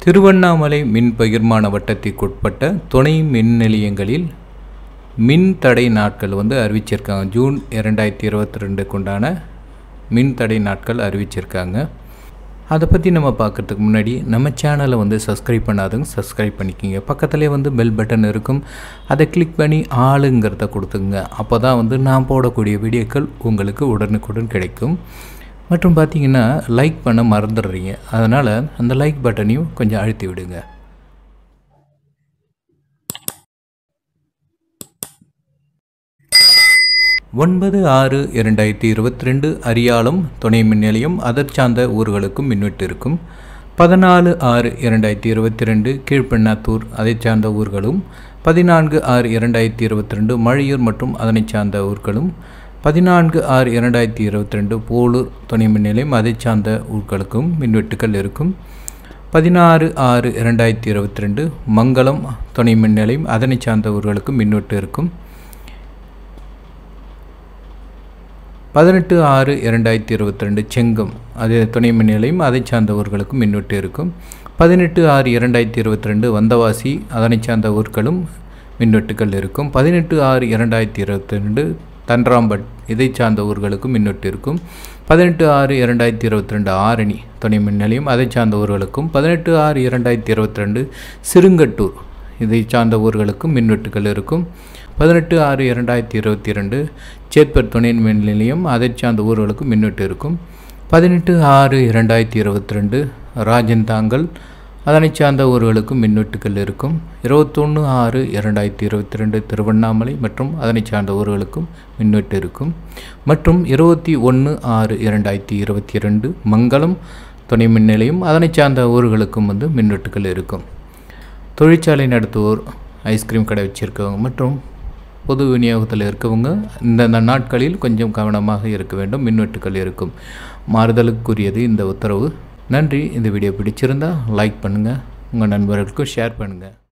திருவண்ணாமலை மின் பகிர்மான வட்டத்திற்குட்பட்ட துணை மின் நிலையங்களில் மின் தடை நாட்கள் வந்து அறிவிச்சிருக்காங்க ஜூன் இரண்டாயிரத்தி இருபத்தி ரெண்டுக்கு உண்டான மின் தடை நாட்கள் அறிவிச்சிருக்காங்க அதை பற்றி நம்ம பார்க்குறதுக்கு முன்னாடி நம்ம சேனலை வந்து சப்ஸ்கிரைப் பண்ணாதவங்க சப்ஸ்கிரைப் பண்ணிக்கிங்க பக்கத்துலேயே வந்து பெல் பட்டன் இருக்கும் அதை கிளிக் பண்ணி ஆளுங்கிறத கொடுத்துங்க அப்போ தான் வந்து நான் போடக்கூடிய வீடியோக்கள் உங்களுக்கு உடனுக்குடன் கிடைக்கும் மற்றும் பார்த்தீங்கன்னா லைக் பண்ண மறந்துடுறீங்க அதனால் அந்த லைக் பட்டனையும் கொஞ்சம் அழுத்தி விடுங்க ஒன்பது ஆறு இரண்டாயிரத்தி இருபத்தி ரெண்டு அரியாலம் துணை மின் நிலையம் அதற் சார்ந்த ஊர்களுக்கும் மின்வெட்டு இருக்கும் பதினாலு ஆறு இரண்டாயிரத்தி இருபத்தி ரெண்டு கீழ்பெண்ணாத்தூர் அதை சார்ந்த ஊர்களும் பதினான்கு ஆறு இரண்டாயிரத்தி இருபத்தி ரெண்டு மழையூர் மற்றும் அதனை சார்ந்த ஊர்களும் பதினான்கு ஆறு இரண்டாயிரத்தி இருபத்தி ரெண்டு போலூர் துணை மின் நிலையம் அதை சார்ந்த ஊர்களுக்கும் மின்வெட்டுகள் இருக்கும் பதினாறு ஆறு இரண்டாயிரத்தி இருபத்தி ரெண்டு மங்களம் துணை மின் நிலையம் அதனை சார்ந்த ஊர்களுக்கும் மின்வெட்டு இருக்கும் பதினெட்டு ஆறு இரண்டாயிரத்தி இருபத்தி ரெண்டு செங்கம் அது துணை மின் நிலையம் அதை சார்ந்த ஊர்களுக்கும் மின்வெட்டு இருக்கும் பதினெட்டு ஆறு இரண்டாயிரத்தி இருபத்தி ரெண்டு வந்தவாசி அதனை சார்ந்த ஊர்களும் மின்வெட்டுகள் இருக்கும் பதினெட்டு ஆறு இரண்டாயிரத்தி இருபத்தி ரெண்டு தன்றாம்பட் இதை சார்ந்த ஊர்களுக்கும் மின்வெட்டு இருக்கும் பதினெட்டு ஆறு இரண்டாயிரத்தி இருபத்தி ரெண்டு ஆரணி துணை மின் நிலையம் அதை சார்ந்த ஊர்களுக்கும் பதினெட்டு ஆறு இரண்டாயிரத்தி இருபத்தி ரெண்டு சிறுங்கட்டூர் இதை சார்ந்த ஊர்களுக்கும் மின்வெட்டுகள் இருக்கும் பதினெட்டு ஆறு இரண்டாயிரத்தி இருபத்தி ரெண்டு சேத்பர் துணை மின் நிலையம் அதை சார்ந்த ஊர்களுக்கும் மின்வெட்டு இருக்கும் பதினெட்டு ஆறு இரண்டாயிரத்தி இருபத்தி ரெண்டு ராஜந்தாங்கல் அதனை சார்ந்த ஊர்களுக்கும் மின்வெட்டுகள் இருக்கும் இருபத்தொன்று ஆறு இரண்டாயிரத்தி இருபத்தி ரெண்டு திருவண்ணாமலை மற்றும் அதனை சார்ந்த ஊர்களுக்கும் மின்வெட்டு இருக்கும் மற்றும் இருபத்தி ஒன்று ஆறு இரண்டாயிரத்தி இருபத்தி ரெண்டு மங்களம் துணை மின் நிலையம் அதனை சார்ந்த ஊர்களுக்கும் வந்து மின்வெட்டுகள் இருக்கும் தொழிற்சாலை நடத்துவோர் ஐஸ்கிரீம் கடை வச்சுருக்கவங்க மற்றும் பொது விநியோகத்தில் இருக்கவங்க இந்தந்த நாட்களில் கொஞ்சம் கவனமாக இருக்க வேண்டும் மின்வெட்டுகள் இருக்கும் மாறுதலுக்குரியது இந்த உத்தரவு நன்றி இந்த வீடியோ பிடிச்சிருந்தால் லைக் பண்ணுங்கள் உங்கள் நண்பர்களுக்கும் ஷேர் பண்ணுங்கள்